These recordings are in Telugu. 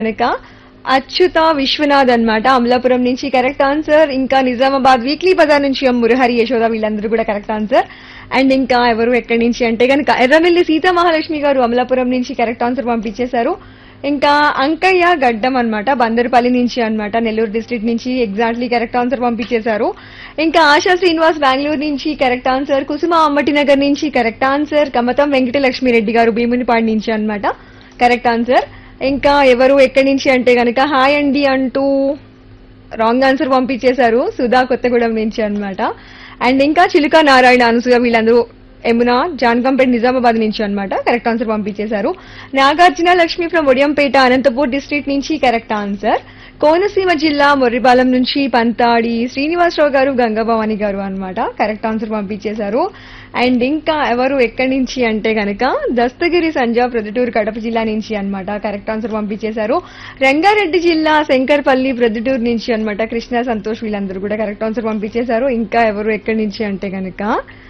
కనుక అచ్యుత విశ్వనాథ్ అన్నమాట అమలాపురం నుంచి కరెక్ట్ ఆన్సర్ ఇంకా నిజామాబాద్ వీక్లీ బజార్ నుంచి ఎం మురహరి యశోద వీళ్ళందరూ కూడా కరెక్ట్ ఆన్సర్ అండ్ ఇంకా ఎవరు ఎక్కడి నుంచి అంటే కనుక ఎర్రమిల్లి సీతా మహాలక్ష్మి గారు అమలాపురం నుంచి కరెక్ట్ ఆన్సర్ పంపించేశారు ఇంకా అంకయ్య గడ్డం అన్నమాట బందరపల్లి నుంచి అన్నమాట నెల్లూరు డిస్ట్రిక్ట్ నుంచి ఎగ్జాక్ట్లీ కరెక్ట్ ఆన్సర్ పంపించేశారు ఇంకా ఆశా శ్రీనివాస్ బెంగళూరు నుంచి కరెక్ట్ ఆన్సర్ కుసుమ అమ్మటి నగర్ నుంచి కరెక్ట్ ఆన్సర్ కమతం వెంకటలక్ష్మి రెడ్డి గారు భీమునిపాడు నుంచి అన్నమాట కరెక్ట్ ఆన్సర్ ఇంకా ఎవరు ఎక్కడి నుంచి అంటే గనక హాయ్ అండి అంటూ రాంగ్ ఆన్సర్ పంపించేశారు సుధా కొత్తగూడెం నుంచి అన్నమాట అండ్ ఇంకా చిలుక నారాయణ అనసూయ వీళ్ళందరూ యమున జాన్కంపేట నిజామాబాద్ నుంచి అన్నమాట కరెక్ట్ ఆన్సర్ పంపించేశారు నాగార్జున లక్ష్మి ఫ్రమ్ ఒడియంపేట అనంతపూర్ డిస్ట్రిక్ట్ నుంచి కరెక్ట్ ఆన్సర్ కోనసీమ జిల్లా మొర్రిపాలెం నుంచి పంతాడి శ్రీనివాసరావు గారు గంగభవాని గారు అన్నమాట కరెక్ట్ ఆన్సర్ పంపించేశారు అండ్ ఇంకా ఎవరు ఎక్కడి నుంచి అంటే గనక దస్తగిరి సంజా ప్రొద్దుటూరు కడప జిల్లా నుంచి అన్నమాట కరెక్ట్ ఆన్సర్ పంపించేశారు రంగారెడ్డి జిల్లా శంకర్పల్లి ప్రొద్దుటూరు నుంచి అన్నమాట కృష్ణ సంతోష్ వీళ్ళందరూ కూడా కరెక్ట్ ఆన్సర్ పంపించేశారు ఇంకా ఎవరు ఎక్కడి నుంచి అంటే గనక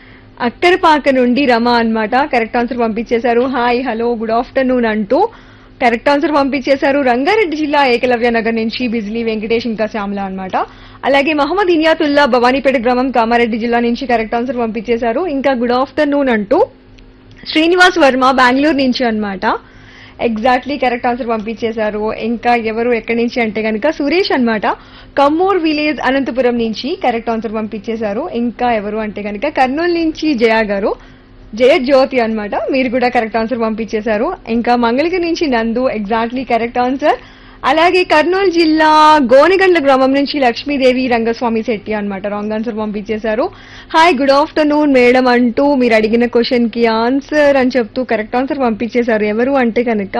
అక్కరపాక నుండి రమ అన్నమాట కరెక్ట్ ఆన్సర్ పంపించేశారు హాయ్ హలో గుడ్ ఆఫ్టర్నూన్ అంటూ కరెక్ట్ ఆన్సర్ పంపించేశారు రంగారెడ్డి జిల్లా ఏకలవ్య నగర్ నుంచి బిజిలీ వెంకటేష్ ఇంకా శ్యామల అన్నమాట అలాగే మహమ్మద్ ఇనియాతుల్లా భవానీపేట గ్రామం కామారెడ్డి జిల్లా నుంచి కరెక్ట్ ఆన్సర్ పంపించేశారు ఇంకా గుడ్ ఆఫ్టర్నూన్ అంటూ శ్రీనివాస్ వర్మ బెంగళూరు నుంచి అన్నమాట ఎగ్జాక్ట్లీ కరెక్ట్ ఆన్సర్ పంపించేశారు ఇంకా ఎవరు ఎక్కడి నుంచి అంటే కనుక సురేష్ అన్నమాట కమ్మూర్ విలేజ్ అనంతపురం నుంచి కరెక్ట్ ఆన్సర్ పంపించేశారు ఇంకా ఎవరు అంటే కనుక కర్నూలు నుంచి జయ గారు జయ జ్యోతి అన్నమాట మీరు కూడా కరెక్ట్ ఆన్సర్ పంపించేశారు ఇంకా మంగళగిరి నుంచి నందు ఎగ్జాక్ట్లీ కరెక్ట్ ఆన్సర్ అలాగే కర్నూలు జిల్లా గోనెగండ్ల గ్రామం నుంచి లక్ష్మీదేవి రంగస్వామి శెట్టి అన్నమాట రాంగ్ ఆన్సర్ పంపించేశారు హాయ్ గుడ్ ఆఫ్టర్నూన్ మేడం అంటూ మీరు అడిగిన క్వశ్చన్ కి ఆన్సర్ అని చెప్తూ కరెక్ట్ ఆన్సర్ పంపించేశారు ఎవరు అంటే కనుక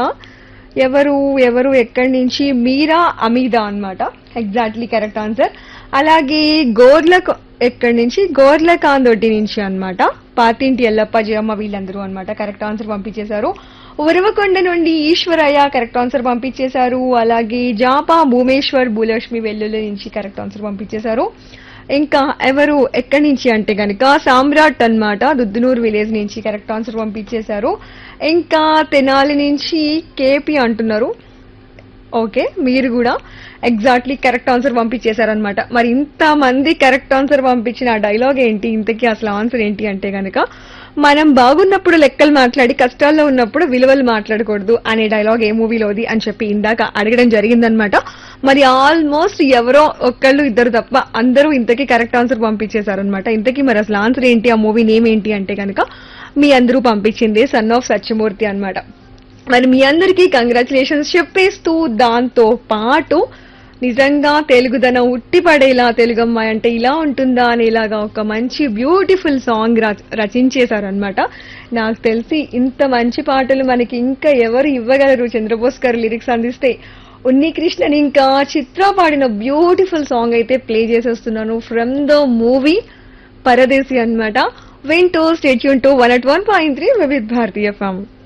ఎవరు ఎవరు ఎక్కడి నుంచి మీరా అమీదా అన్నమాట ఎగ్జాక్ట్లీ కరెక్ట్ ఆన్సర్ అలాగే గోర్ల ఎక్కడి నుంచి గోర్ల కాందొడ్డి నుంచి అన్నమాట పాతింటి ఎల్లప్ప జయమ్మ వీళ్ళందరూ అన్నమాట కరెక్ట్ ఆన్సర్ పంపించేశారు ఉరవకొండ నుండి ఈశ్వరయ్య కరెక్ట్ ఆన్సర్ పంపించేశారు అలాగే జాపా భూమేశ్వర్ భూలక్ష్మి వెల్లుల్లి నుంచి కరెక్ట్ ఆన్సర్ పంపించేశారు ఇంకా ఎవరు ఎక్కడి నుంచి అంటే గనక సామ్రాట్ అన్నమాట దుద్దునూరు విలేజ్ నుంచి కరెక్ట్ ఆన్సర్ పంపించేశారు ఇంకా తెనాలి నుంచి కేపీ అంటున్నారు ఓకే మీరు కూడా ఎగ్జాక్ట్లీ కరెక్ట్ ఆన్సర్ పంపించేశారనమాట మరి ఇంత మంది కరెక్ట్ ఆన్సర్ పంపించిన ఆ డైలాగ్ ఏంటి ఇంతకీ అసలు ఆన్సర్ ఏంటి అంటే గనక మనం బాగున్నప్పుడు లెక్కలు మాట్లాడి కష్టాల్లో ఉన్నప్పుడు విలువలు మాట్లాడకూడదు అనే డైలాగ్ ఏ మూవీలోది అని చెప్పి ఇందాక అడగడం జరిగిందనమాట మరి ఆల్మోస్ట్ ఎవరో ఒక్కళ్ళు ఇద్దరు తప్ప అందరూ ఇంతకీ కరెక్ట్ ఆన్సర్ పంపించేశారనమాట ఇంతకీ మరి అసలు ఆన్సర్ ఏంటి ఆ మూవీ నేమ్ ఏంటి అంటే కనుక మీ అందరూ పంపించింది సన్ ఆఫ్ సత్యమూర్తి అన్నమాట మరి మీ అందరికీ కంగ్రాచులేషన్స్ చెప్పేస్తూ దాంతో పాటు నిజంగా తెలుగుదనం ఉట్టిపడేలా తెలుగమ్మాయి అంటే ఇలా ఉంటుందా అనేలాగా ఒక మంచి బ్యూటిఫుల్ సాంగ్ రచించేశారనమాట నాకు తెలిసి ఇంత మంచి పాటలు మనకి ఇంకా ఎవరు ఇవ్వగలరు చంద్రబోస్ గారు లిరిక్స్ అందిస్తే ఉన్ని కృష్ణన్ ఇంకా చిత్ర పాడిన బ్యూటిఫుల్ సాంగ్ అయితే ప్లే చేసేస్తున్నాను ఫ్రమ్ ద మూవీ పరదేశి అన్నమాట వింటూ stay tuned to one at one point three Vividh Bharati form